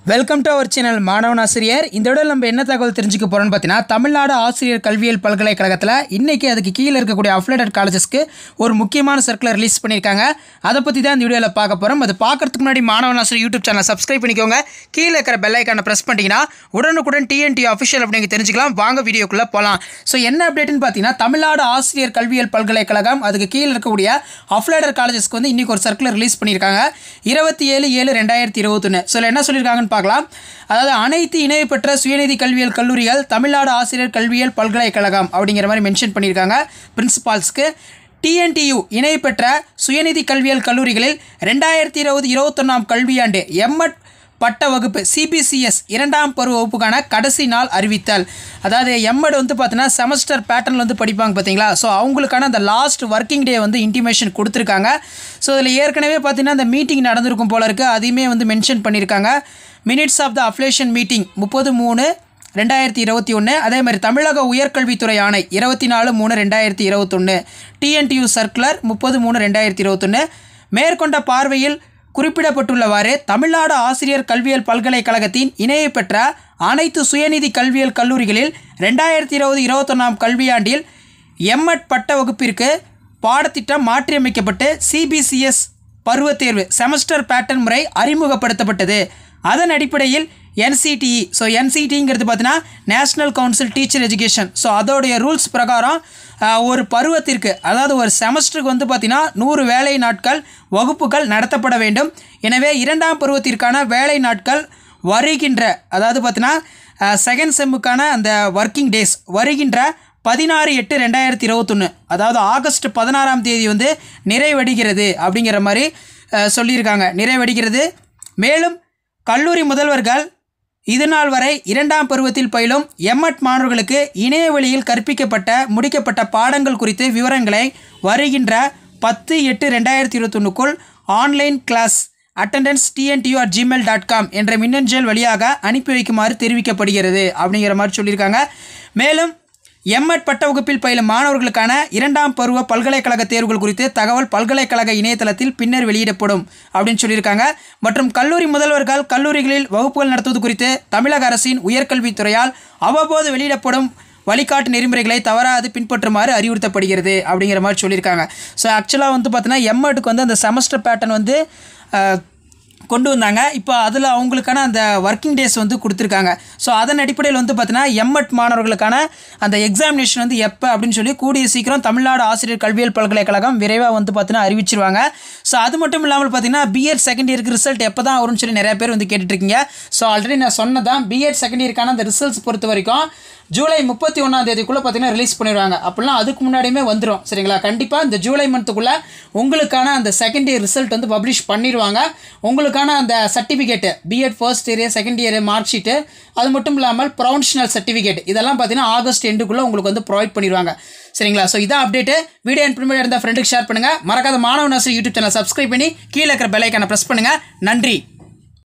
welcome to our channel மாணவன் ஆசிரியர் இந்த விட நம்ம என்ன தகவல் தெரிஞ்சுக்க போகிறோம்னு பார்த்தீங்கன்னா தமிழ்நாடு ஆசிரியர் கல்வியியல் பல்கலைக்கழகத்தில் இன்றைக்கி அதுக்கு கீழே இருக்கக்கூடிய அஃபிலேட்டட் காலேஜஸ்க்கு ஒரு முக்கியமான சர்க்குலர் ரிலீஸ் பண்ணியிருக்காங்க அதை பற்றி தான் இந்த வீடியோவில் பார்க்க போகிறோம் அது பார்க்கறதுக்கு முன்னாடி மாணவன் ஆசிரியர் யூடியூப் சேனல் சப்ஸ்கிரைப் பண்ணிக்கோங்க கீழே இருக்கிற பெல் ஐக்கானை ப்ரெஸ் பண்ணிட்டீங்கன்னா உடனுக்குடன் டிஎன்டி அஃபிஷியல் அப்படிங்க தெரிஞ்சுக்கலாம் வாங்க வீடியோக்குள்ளே போகலாம் ஸோ என்ன அப்டேட்னு பார்த்தீங்கன்னா தமிழ்நாடு ஆசிரியர் கல்வியியல் பல்கலைக்கழகம் அதுக்கு கீழே இருக்கக்கூடிய அஃபிலேட்டட் காலேஜஸ்க்கு வந்து இன்றைக்கி ஒரு சர்க்குலர் ரிலீஸ் பண்ணியிருக்காங்க இருபத்தி ஏழு ஏழு ரெண்டாயிரத்தி இருபத்தொன்று ஸோ இதுல என்ன சொல்லியிருக்காங்கன்னு பார்க்கலாம் அதாவது அனைத்து இணைவு பெற்ற சுயநிதி கல்வியியல் கல்லூரிகள் தமிழ்நாடு ஆசிரியர் கல்வியியல் பல்கலைக்கழகம் அப்படிங்கிற மாதிரி மென்ஷன் பண்ணியிருக்காங்க பிரின்சிபால்ஸ்க்கு டிஎன்டியு இணைவு பெற்ற சுயநிதி கல்வியியல் கல்லூரிகளில் ரெண்டாயிரத்தி இருபது இருபத்தொன்னாம் கல்வியாண்டு எம்எட் பட்ட வகுப்பு சிபிசிஎஸ் இரண்டாம் பருவ வகுப்புக்கான கடைசி நாள் அறிவித்தல் அதாவது எம்எட் வந்து பார்த்தீங்கன்னா செமஸ்டர் பேட்டர்னில் வந்து படிப்பாங்க பார்த்தீங்களா ஸோ அவங்களுக்கான அந்த லாஸ்ட் ஒர்க்கிங் டே வந்து இன்டிமேஷன் கொடுத்துருக்காங்க ஸோ இதில் ஏற்கனவே பார்த்தீங்கன்னா அந்த மீட்டிங் நடந்திருக்கும் போல இருக்குது அதையுமே வந்து மென்ஷன் பண்ணியிருக்காங்க minutes of the affiliation meeting முப்பது மூணு ரெண்டாயிரத்தி இருபத்தி ஒன்று அதே மாதிரி தமிழக உயர்கல்வித்துறை ஆணை இருபத்தி நாலு மூணு ரெண்டாயிரத்தி இருபத்தொன்று டிஎன்டியூ சர்க்குலர் முப்பது மூணு ரெண்டாயிரத்தி இருபத்தொன்று மேற்கொண்ட பார்வையில் குறிப்பிடப்பட்டுள்ளவாறு தமிழ்நாடு ஆசிரியர் கல்வியியல் பல்கலைக்கழகத்தின் இணைய பெற்ற அனைத்து சுயநிதி கல்வியியல் கல்லூரிகளில் ரெண்டாயிரத்தி இருபது இருபத்தொன்னாம் கல்வியாண்டில் எம்எட் பட்ட வகுப்பிற்கு பாடத்திட்டம் மாற்றியமைக்கப்பட்டு சிபிசிஎஸ் பருவத் தேர்வு செமஸ்டர் பேட்டர்ன் முறை அறிமுகப்படுத்தப்பட்டது அதன் அடிப்படையில் என்சிடிஇ ஸோ என்சிடிங்கிறது பார்த்தீங்கன்னா national council teacher education so அதோடைய ரூல்ஸ் பிரகாரம் ஆஹ், ஒரு பருவத்திற்கு அதாவது ஒரு செமஸ்டருக்கு வந்து பார்த்திங்கன்னா நூறு வேலை நாட்கள் வகுப்புகள் நடத்தப்பட வேண்டும் எனவே இரண்டாம் பருவத்திற்கான வேலை நாட்கள் வருகின்ற அதாவது பார்த்தீங்கன்னா செகண்ட் செம்முக்கான அந்த ஒர்க்கிங் டேஸ் வருகின்ற பதினாறு எட்டு ரெண்டாயிரத்தி இருபத்தொன்று அதாவது ஆகஸ்ட் பதினாறாம் தேதி வந்து நிறைவடைகிறது அப்படிங்கிற மாதிரி அஹ், சொல்லியிருக்காங்க நிறைவடைகிறது மேலும் கல்லூரி முதல்வர்கள் இதுநாள் வரை இரண்டாம் பருவத்தில் பயிலும் எம்எட் மாணவர்களுக்கு இணைய வழியில் கற்பிக்கப்பட்ட முடிக்கப்பட்ட பாடங்கள் குறித்து விவரங்களை வருகின்ற பத்து எட்டு ரெண்டாயிரத்தி இருபத்தொன்னுக்குள் online class attendance TNTU at gmail dot com என்ற மின்னஞ்சல் வழியாக அனுப்பி வைக்குமாறு தெரிவிக்கப்படுகிறது அப்படிங்கிற மாதிரி சொல்லியிருக்காங்க மேலும் எம்எட் பட்ட வகுப்பில் பயிலும் மாணவர்களுக்கான இரண்டாம் பருவ பல்கலைக்கழக தேர்வுகள் குறித்து தகவல் பல்கலைக்கழக இணையதளத்தில் பின்னர் வெளியிடப்படும் அப்படின்னு சொல்லியிருக்காங்க மற்றும் கல்லூரி முதல்வர்கள் கல்லூரிகளில் வகுப்புகள் நடத்துவது குறித்து தமிழக அரசின் உயர்கல்வித்துறையால் அவ்வப்போது வெளியிடப்படும் வழிகாட்டு நெறிமுறைகளை தவறாது பின்பற்றுமாறு அறிவுறுத்தப்படுகிறது அப்படிங்கிற மாதிரி சொல்லியிருக்காங்க ஸோ ஆக்சுவலாக வந்து பார்த்தீங்கன்னா எம்எட்டுக்கு வந்து அந்த செமஸ்டர் பேட்டர்ன் வந்து அஹ், கொண்டு வந்தாங்க இப்போ அதில் அவங்களுக்கான அந்த ஒர்க்கிங் டேஸ் வந்து கொடுத்துருக்காங்க ஸோ அதன் அடிப்படையில் வந்து பார்த்தீங்கன்னா எம்எட் மாணவர்களுக்கான அந்த எக்ஸாமினேஷன் வந்து எப்போ அப்படின்னு சொல்லி கூடிய சீக்கிரம் தமிழ்நாடு ஆசிரியர் கல்வியியல் பல்கலைக்கழகம் விரைவாக வந்து பார்த்தீங்கன்னா அறிவிச்சிருவாங்க ஸோ அது மட்டும் இல்லாமல் பார்த்தீங்கன்னா பிஎட் செகண்ட் இயருக்கு ரிசல்ட் எப்போ தான் வரும்னு சொல்லி நிறைய பேர் வந்து கேட்டுட்ருக்கீங்க ஸோ ஆல்ரெடி நான் சொன்னதான் பிஎட் செகண்ட் இயருக்கான அந்த ரிசல்ட்ஸ் பொறுத்த வரைக்கும் ஜூலை முப்பத்தி ஒன்றாம் தேதிக்குள்ளே பார்த்தீங்கன்னா ரிலீஸ் பண்ணிடுவாங்க அப்படிலாம் அதுக்கு முன்னாடியுமே வந்துடும் சரிங்களா கண்டிப்பாக இந்த ஜூலை மந்த்துக்குள்ளே உங்களுக்கான அந்த செகண்ட் இயர் ரிசல்ட் வந்து பப்ளிஷ் பண்ணிடுவாங்க உங்களுக்கான அந்த certificate BEd first year second year mark sheet அது மட்டும் இல்லாமல் ப்ரொஃபஷனல் சர்டிஃபிகேட் இதெல்லாம் பார்த்தீங்கன்னா ஆகஸ்ட் எண்டுக்குள்ளே உங்களுக்கு வந்து ப்ரொவைட் பண்ணிடுவாங்க சரிங்களா ஸோ இதான் அப்டேட்டு வீடியோ இன்ஃபர்மேட் இருந்தால் ஃப்ரெண்டுக்கு ஷேர் பண்ணுங்கள் மறக்காத மாணவ நாசர் யூடியூப் சேனல் சப்ஸ்கிரைப் பண்ணி கீழே இருக்கிற பெல் ஐக்கானை ப்ரெஸ் பண்ணுங்கள் நன்றி